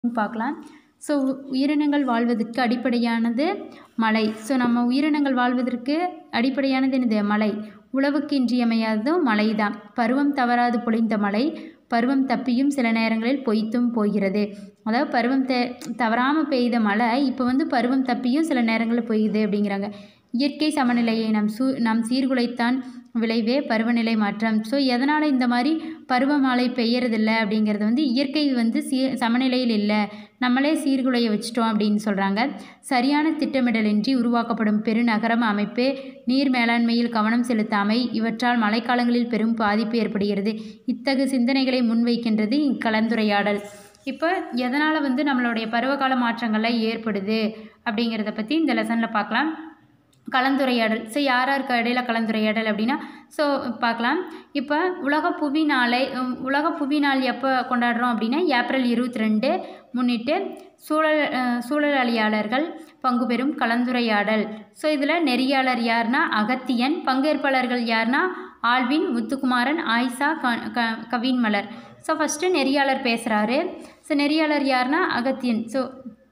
பார்க்கலாம் ஸோ உயிரினங்கள் வாழ்வதற்கு அடிப்படையானது மழை ஸோ நம்ம உயிரினங்கள் வாழ்வதற்கு அடிப்படையானது என்னது மழை உழவுக்கு இன்றியமையாததும் மழை தான் பருவம் தவறாது பொழிந்த மழை பருவம் தப்பியும் சில நேரங்களில் பொய்த்தும் போகிறது அதாவது பருவம் தே தவறாமல் பெய்த மழை இப்போ வந்து பருவம் தப்பியும் சில நேரங்களில் பொய்யுது அப்படிங்கிறாங்க இயற்கை சமநிலையை நம் சூ நம் சீர்குலைத்தான் விளைவே பருவநிலை மாற்றம் ஸோ எதனால் இந்த மாதிரி பருவமழை பெய்யறதில்ல அப்படிங்கிறது வந்து இயற்கை வந்து சீ சமநிலையில் இல்லை நம்மளே சீர்குலைய வச்சிட்டோம் அப்படின்னு சொல்கிறாங்க சரியான திட்டமிடலின்றி உருவாக்கப்படும் பெருநகரம் அமைப்பு நீர் மேலாண்மையில் கவனம் செலுத்தாமை இவற்றால் மழைக்காலங்களில் பெரும் பாதிப்பு ஏற்படுகிறது இத்தகு சிந்தனைகளை முன்வைக்கின்றது இக்கலந்துரையாடல் இப்போ எதனால் வந்து நம்மளுடைய பருவகால மாற்றங்கள்லாம் ஏற்படுது அப்படிங்கிறத பற்றி இந்த லெசனில் பார்க்கலாம் கலந்துரையாடல் ஸோ யார் யாருக்கு இடையில கலந்துரையாடல் அப்படின்னா ஸோ பார்க்கலாம் இப்போ உலக புவி நாளை உம், உலக புவி நாள் எப்போ கொண்டாடுறோம் அப்படின்னா ஏப்ரல் இருபத்தி ரெண்டு முன்னிட்டு சூழல் அஹ், சூழலியாளர்கள் பங்கு பெறும் கலந்துரையாடல் ஸோ இதில் நெறியாளர் யார்னா அகத்தியன் பங்கேற்பாளர்கள் யார்னா ஆல்வின் முத்துக்குமாரன் ஆயிஷா க க கவின்மலர் ஸோ ஃபஸ்ட்டு நெறியாளர் பேசுகிறாரு ஸோ நெறியாளர் யார்னா அகத்தியன் ஸோ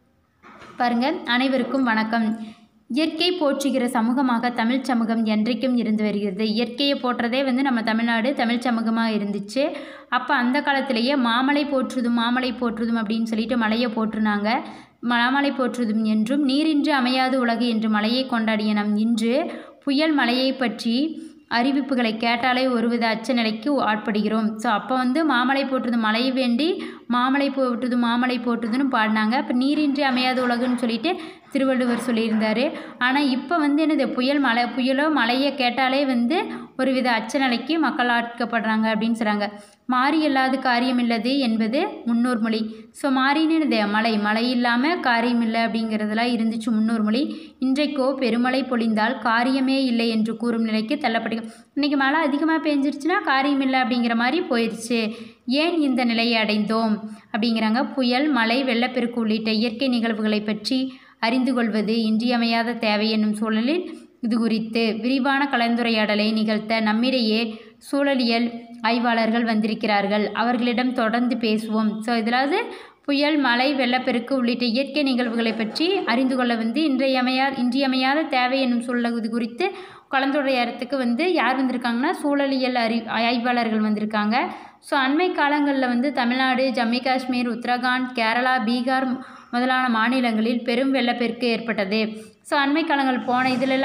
பாருங்க அனைவருக்கும் வணக்கம் இயற்கை போற்றுகிற சமூகமாக தமிழ் சமூகம் என்றைக்கும் இருந்து வருகிறது இயற்கையை போற்றுறதே வந்து நம்ம தமிழ்நாடு தமிழ் சமூகமாக இருந்துச்சு அப்போ அந்த காலத்திலேயே மாமலை போற்றுதும் மாமலை போற்றுதும் அப்படின்னு சொல்லிட்டு மலையை போற்றுனாங்க மாமலை போற்றுதும் என்றும் நீரின்றி அமையாது உலகு என்று மலையை கொண்டாடிய நம் இன்று புயல் மலையை பற்றி அறிவிப்புகளை கேட்டாலே ஒருவித அச்ச நிலைக்கு ஆட்படுகிறோம் ஸோ அப்போ வந்து மாமலை போற்றுது மழையை வேண்டி மாமலை போற்றுது மாமலை போற்றுதுன்னு பாடினாங்க அப்போ நீரின்றி அமையாத உலகுன்னு சொல்லிட்டு திருவள்ளுவர் சொல்லியிருந்தார் ஆனால் இப்போ வந்து என்னது புயல் மழை புயலோ மழையை கேட்டாலே வந்து ஒருவித அச்ச நிலைக்கு மக்கள் ஆட்கப்படுறாங்க அப்படின்னு சொல்கிறாங்க மாறி இல்லாத காரியம் இல்லது என்பது முன்னோர் மொழி ஸோ மாறின்னு என்னது மழை மழை இல்லாமல் காரியம் இல்லை அப்படிங்கிறதுலாம் இருந்துச்சு முன்னோர் மொழி இன்றைக்கோ பெருமழை பொழிந்தால் காரியமே இல்லை என்று கூறும் நிலைக்கு தள்ளப்பட்டு இன்றைக்கி மழை அதிகமாக பெஞ்சிருச்சுன்னா காரியம் இல்லை அப்படிங்கிற மாதிரி போயிடுச்சு ஏன் இந்த நிலையை அடைந்தோம் அப்படிங்கிறாங்க புயல் மழை வெள்ளப்பெருக்கு உள்ளிட்ட இயற்கை நிகழ்வுகளை பற்றி அறிந்து கொள்வது இன்றியமையாத தேவை என்னும் சூழலில் இது குறித்து விரிவான கலந்துரையாடலை நிகழ்த்த நம்மிடையே சூழலியல் ஆய்வாளர்கள் வந்திருக்கிறார்கள் அவர்களிடம் தொடர்ந்து பேசுவோம் ஸோ இதிலாவது புயல் மழை வெள்ளப்பெருக்கு உள்ளிட்ட இயற்கை நிகழ்வுகளை பற்றி அறிந்து கொள்ள வந்து இன்றையமையா இன்றியமையாத தேவை என்னும் சூழல் இது குறித்து கலந்துரையாடத்துக்கு வந்து யார் வந்திருக்காங்கன்னா சூழலியல் அறி ஆய்வாளர்கள் வந்திருக்காங்க ஸோ அண்மை காலங்களில் வந்து தமிழ்நாடு ஜம்மு காஷ்மீர் உத்தரகாண்ட் கேரளா பீகார் முதலான மாநிலங்களில் பெரும் வெள்ளப்பெருக்கு ஏற்பட்டது ஸோ அண்மை காலங்கள் போன இதிலெல்லாம்